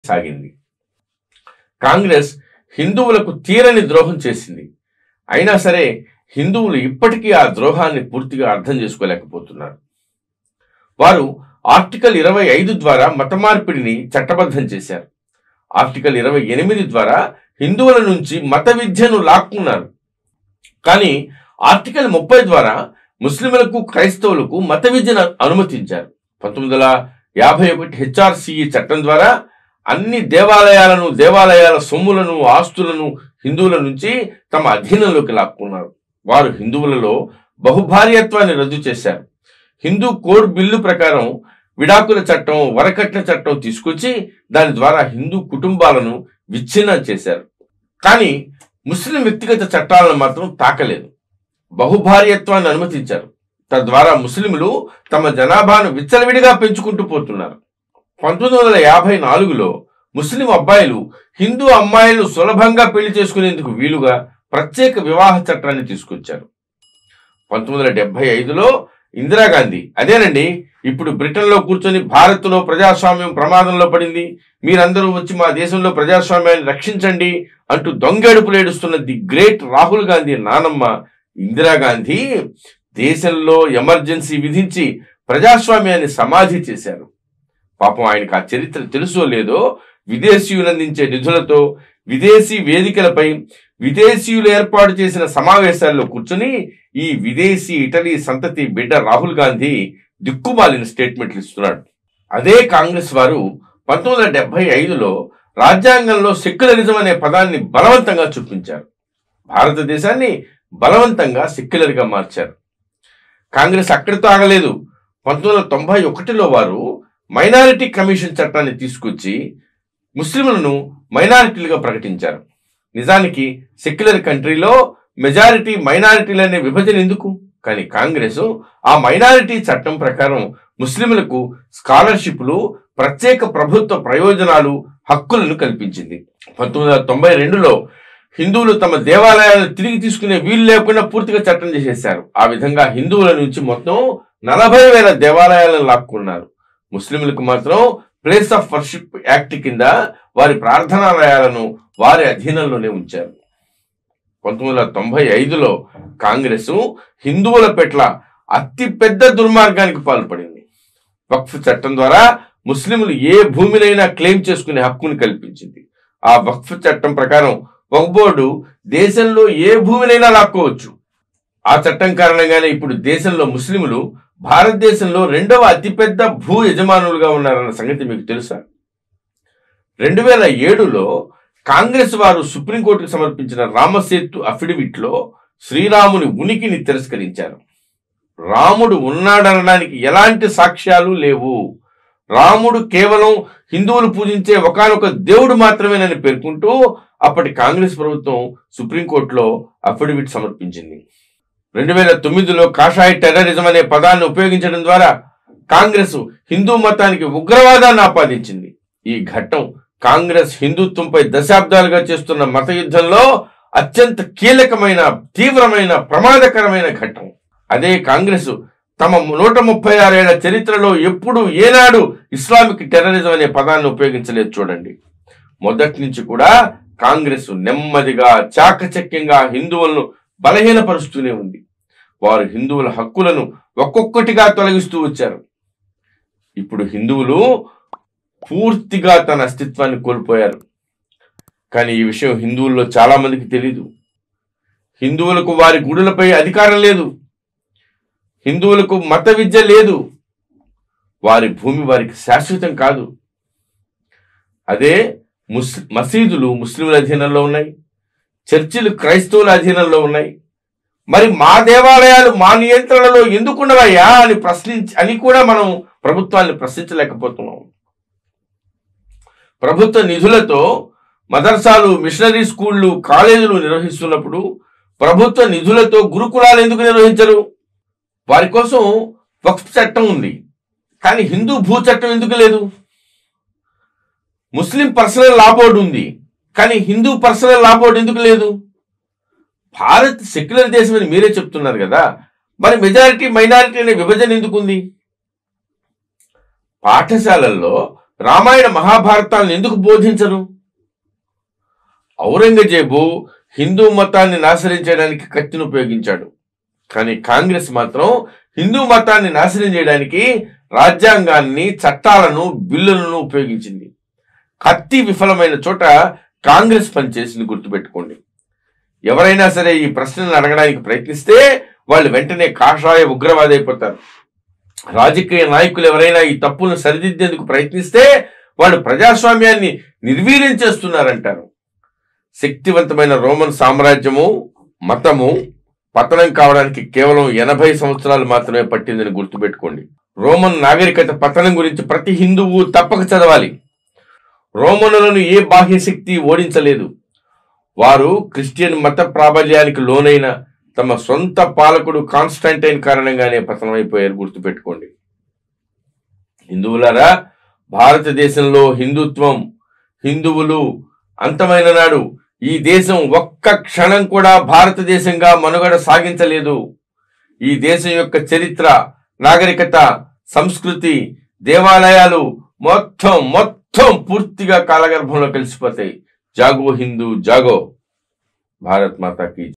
సాగింది కాంగ్రెస్ హిందువులకు తీరని ద్రోహం చేసింది అయినా సరే హిందువులు ఇప్పటికీ ఆ ద్రోహాన్ని పూర్తిగా అర్థం చేసుకోలేకపోతున్నారు వారు ఆర్టికల్ ఇరవై ఐదు ద్వారా మత మార్పిడిని చట్టబద్ధం చేశారు ఆర్టికల్ ఇరవై ఎనిమిది ద్వారా హిందువుల నుంచి మత విద్యను లాక్కున్నారు కానీ ఆర్టికల్ ముప్పై ద్వారా ముస్లింలకు క్రైస్తవులకు మత విద్యను అనుమతించారు పంతొమ్మిది వందల యాభై ఒకటి హెచ్ఆర్సిఈ చట్టం ద్వారా అన్ని దేవాలయాలను దేవాలయాల సొమ్ములను ఆస్తులను హిందువుల నుంచి తమ అధీనంలోకి లాక్కున్నారు వారు హిందువులలో బహుభార్యత్వాన్ని రద్దు చేశారు హిందూ కోడ్ బిల్లు ప్రకారం విడాకుల చట్టం వరకట్న చట్టం తీసుకొచ్చి దాని ద్వారా హిందూ కుటుంబాలను విచ్ఛిన్నం చేశారు కానీ ముస్లిం వ్యక్తిగత చట్టాలను మాత్రం తాకలేదు బహుభార్యత్వాన్ని అనుమతించారు తద్వారా ముస్లింలు తమ జనాభాను విచ్చలవిడిగా పెంచుకుంటూ పోతున్నారు పంతొమ్మిది వందల యాభై నాలుగులో ముస్లిం అబ్బాయిలు హిందూ అమ్మాయిలు సులభంగా పెళ్లి చేసుకునేందుకు వీలుగా ప్రత్యేక వివాహ చట్టాన్ని తీసుకొచ్చారు పంతొమ్మిది వందల డెబ్బై ఐదులో ఇందిరాగాంధీ అదేనండి ఇప్పుడు బ్రిటన్లో కూర్చొని భారత్లో ప్రజాస్వామ్యం ప్రమాదంలో పడింది మీరందరూ వచ్చి మా దేశంలో ప్రజాస్వామ్యాన్ని రక్షించండి అంటూ దొంగేడుపులు ఏడుస్తున్న ది గ్రేట్ రాహుల్ గాంధీ నానమ్మ ఇందిరాగాంధీ దేశంలో ఎమర్జెన్సీ విధించి ప్రజాస్వామ్యాన్ని సమాధి చేశారు పాపం ఆయనకు ఆ చరిత్ర తెలుసో లేదో విదేశీయులు అందించే నిధులతో విదేశీ వేదికలపై విదేశీయులు ఏర్పాటు చేసిన సమావేశాల్లో కూర్చుని ఈ విదేశీ ఇటలీ సంతతి బిడ్డ రాహుల్ గాంధీ దిక్కుమాలిన స్టేట్మెంట్లు ఇస్తున్నాడు అదే కాంగ్రెస్ వారు పంతొమ్మిది వందల డెబ్బై ఐదులో రాజ్యాంగంలో సెక్యులరిజం అనే పదాన్ని బలవంతంగా చూపించారు భారతదేశాన్ని బలవంతంగా సెక్యులర్గా మార్చారు కాంగ్రెస్ అక్కడితో ఆగలేదు పంతొమ్మిది వందల తొంభై ఒకటిలో వారు మైనారిటీ కమిషన్ చట్టాన్ని తీసుకొచ్చి ముస్లింలను మైనారిటీలుగా ప్రకటించారు నిజానికి సెక్యులర్ కంట్రీలో మెజారిటీ మైనారిటీలనే విభజన ఎందుకు కానీ కాంగ్రెస్ ఆ మైనారిటీ చట్టం ప్రకారం ముస్లింలకు స్కాలర్షిప్లు ప్రత్యేక ప్రభుత్వ ప్రయోజనాలు హక్కులను కల్పించింది పంతొమ్మిది వందల తొంభై రెండులో హిందువులు తమ దేవాలయాలను తిరిగి తీసుకునే వీలు లేకుండా పూర్తిగా చట్టం చేసేశారు ఆ విధంగా హిందువుల నుంచి మొత్తం నలభై వేల దేవాలయాలను లాక్కున్నారు ముస్లింలకు మాత్రం ప్లేస్ ఆఫ్ వర్షిప్ యాక్ట్ కింద వారి ప్రార్థనాలయాలను వారి అధీనంలోనే ఉంచారు పంతొమ్మిది వందల తొంభై ఐదులో కాంగ్రెస్ హిందువుల పెట్ల అతి పెద్ద దుర్మార్గానికి పాల్పడింది వక్ఫ్ చట్టం ద్వారా ముస్లింలు ఏ భూమినైనా క్లెయిమ్ చేసుకునే హక్కుని కల్పించింది ఆ వక్ఫ్ చట్టం ప్రకారం ఒక బోర్డు దేశంలో ఏ భూమినైనా లాక్కోవచ్చు ఆ చట్టం కారణంగానే ఇప్పుడు దేశంలో ముస్లింలు భారతదేశంలో రెండవ అతిపెద్ద భూ యజమానులుగా ఉన్నారన్న సంగతి మీకు తెలుసా రెండు వేల ఏడులో కాంగ్రెస్ వారు సుప్రీంకోర్టుకు సమర్పించిన రామసేతు అఫిడవిట్లో శ్రీరాముని ఉనికిని తిరస్కరించారు రాముడు ఉన్నాడనడానికి ఎలాంటి సాక్ష్యాలు లేవు రాముడు కేవలం హిందువులు పూజించే ఒకానొక దేవుడు మాత్రమేనని పేర్కొంటూ అప్పటి కాంగ్రెస్ ప్రభుత్వం సుప్రీంకోర్టులో అఫిడవిట్ సమర్పించింది రెండు వేల తొమ్మిదిలో కాషాయ టెర్రరిజం అనే పదాన్ని ఉపయోగించడం ద్వారా కాంగ్రెస్ హిందూ మతానికి ఉగ్రవాదాన్ని ఆపాదించింది ఈ ఘట్టం కాంగ్రెస్ హిందుత్వంపై దశాబ్దాలుగా చేస్తున్న మత యుద్ధంలో అత్యంత కీలకమైన తీవ్రమైన ప్రమాదకరమైన ఘట్టం అదే కాంగ్రెస్ తమ నూట ముప్పై ఆరేళ్ల చరిత్రలో ఎప్పుడు ఏనాడు ఇస్లామిక్ టెర్రరిజం అనే పదాన్ని ఉపయోగించలేదు చూడండి మొదటి నుంచి కూడా కాంగ్రెస్ నెమ్మదిగా చాకచక్యంగా హిందువులను బలహీనపరుస్తూనే ఉంది వారు హిందువుల హక్కులను ఒక్కొక్కటిగా తొలగిస్తూ వచ్చారు ఇప్పుడు హిందువులు పూర్తిగా తన అస్తిత్వాన్ని కోల్పోయారు కానీ ఈ విషయం హిందువుల్లో చాలా మందికి తెలీదు హిందువులకు వారి గుడులపై అధికారం లేదు హిందువులకు మత విద్య లేదు వారి భూమి వారికి శాశ్వతం కాదు అదే ముస్ మసీదులు ముస్లింల అధీనంలో ఉన్నాయి చర్చిలు క్రైస్తవుల అధీనంలో ఉన్నాయి మరి మా దేవాలయాలు మా నియంత్రణలో ఎందుకుండవయ్యా అని ప్రశ్నించి అని కూడా మనం ప్రభుత్వాన్ని ప్రశ్నించలేకపోతున్నాం ప్రభుత్వ నిధులతో మదర్సాలు మిషనరీ స్కూళ్ళు కాలేజీలు నిర్వహిస్తున్నప్పుడు ప్రభుత్వ నిధులతో గురుకులాలు ఎందుకు నిర్వహించరు వారి కోసం వక్ఫ్ చట్టం ఉంది కానీ హిందూ భూ చట్టం ఎందుకు లేదు ముస్లిం పర్సనల్ లా బోర్డు ఉంది కానీ హిందూ పర్సనల్ లా బోర్డు ఎందుకు లేదు భారత్ సెక్యులర్ దేశం అని మీరే చెప్తున్నారు కదా మరి మెజారిటీ మైనారిటీ అనే విభజన ఎందుకు ఉంది పాఠశాలల్లో రామాయణ మహాభారతాలను ఎందుకు బోధించరు ఔరంగజేబు హిందూ మతాన్ని నాశనం చేయడానికి కత్తిని ఉపయోగించాడు కానీ కాంగ్రెస్ మాత్రం హిందూ మతాన్ని నాశనం చేయడానికి రాజ్యాంగాన్ని చట్టాలను బిల్లులను ఉపయోగించింది కత్తి విఫలమైన చోట కాంగ్రెస్ పనిచేసింది గుర్తుపెట్టుకోండి ఎవరైనా సరే ఈ ప్రశ్నను అడగడానికి ప్రయత్నిస్తే వాళ్ళు వెంటనే కాషాయ ఉగ్రవాది అయిపోతారు రాజకీయ నాయకులు ఎవరైనా ఈ తప్పులను సరిదిద్దేందుకు ప్రయత్నిస్తే వాళ్ళు ప్రజాస్వామ్యాన్ని నిర్వీర్యం చేస్తున్నారంటారు శక్తివంతమైన రోమన్ సామ్రాజ్యము మతము పతనం కావడానికి కేవలం ఎనభై సంవత్సరాలు మాత్రమే పట్టిందని గుర్తుపెట్టుకోండి రోమన్ నాగరికత పతనం గురించి ప్రతి హిందువు తప్పక చదవాలి రోమనులను ఏ బాహ్య శక్తి ఓడించలేదు వారు క్రిస్టియన్ మత ప్రాబల్యానికి లోనైన తమ సొంత పాలకుడు కాన్స్టంటైన్ కారణంగానే పతనమైపోయారు గుర్తుపెట్టుకోండి హిందువులారా భారతదేశంలో హిందుత్వం హిందువులు అంతమైన నాడు ఈ దేశం ఒక్క క్షణం కూడా భారతదేశంగా మనుగడ సాగించలేదు ఈ దేశం యొక్క చరిత్ర నాగరికత సంస్కృతి దేవాలయాలు మొత్తం మొత్తం పూర్తిగా కాలగర్భంలో కలిసిపోతాయి జాగో హిందూ జాగో భారత్ మాతాకి